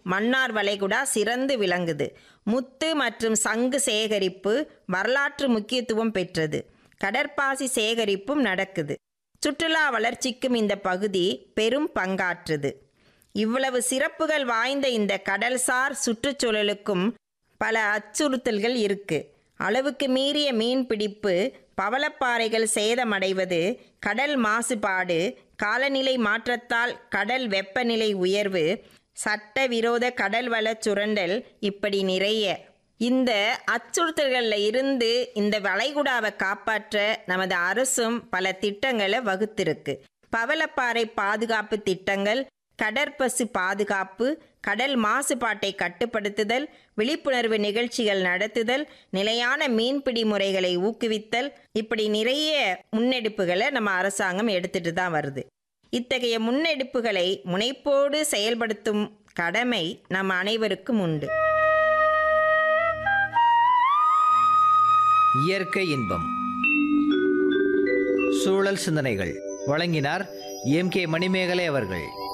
மன்னார் வளைகுடா சிறந்து விளங்குது முத்து மற்றும் சங்கு சேகரிப்பு வரலாற்று முக்கியத்துவம் பெற்றது கடற்பாசி சேகரிப்பும் நடக்குது சுற்றுலா வளர்ச்சிக்கும் இந்த பகுதி பெரும் பங்காற்றுது இவ்வளவு சிறப்புகள் வாய்ந்த இந்த கடல்சார் சுற்றுச்சூழலுக்கும் பல அச்சுறுத்தல்கள் இருக்கு அளவுக்கு மீறிய மீன்பிடிப்பு பவளப்பாறைகள் சேதமடைவது கடல் மாசுபாடு காலநிலை மாற்றத்தால் கடல் வெப்பநிலை உயர்வு சட்டவிரோத கடல் வள சுரண்டல் இப்படி நிறைய இந்த அச்சுறுத்தல்களில் இருந்து இந்த வளைகுடாவை காப்பாற்ற நமது அரசும் பல திட்டங்களை வகுத்திருக்கு பவளப்பாறை பாதுகாப்பு திட்டங்கள் கடற்பசு பாதுகாப்பு கடல் மாசுபாட்டை கட்டுப்படுத்துதல் விழிப்புணர்வு நிகழ்ச்சிகள் நடத்துதல் நிலையான மீன்பிடி முறைகளை ஊக்குவித்தல் இப்படி நிறைய முன்னெடுப்புகளை நம்ம அரசாங்கம் எடுத்துட்டு தான் வருது இத்தகைய முன்னெடுப்புகளை முனைப்போடு செயல்படுத்தும் கடமை நம் அனைவருக்கும் உண்டு இயற்கை இன்பம் சூழல் சிந்தனைகள் வழங்கினார் எம் கே மணிமேகலை அவர்கள்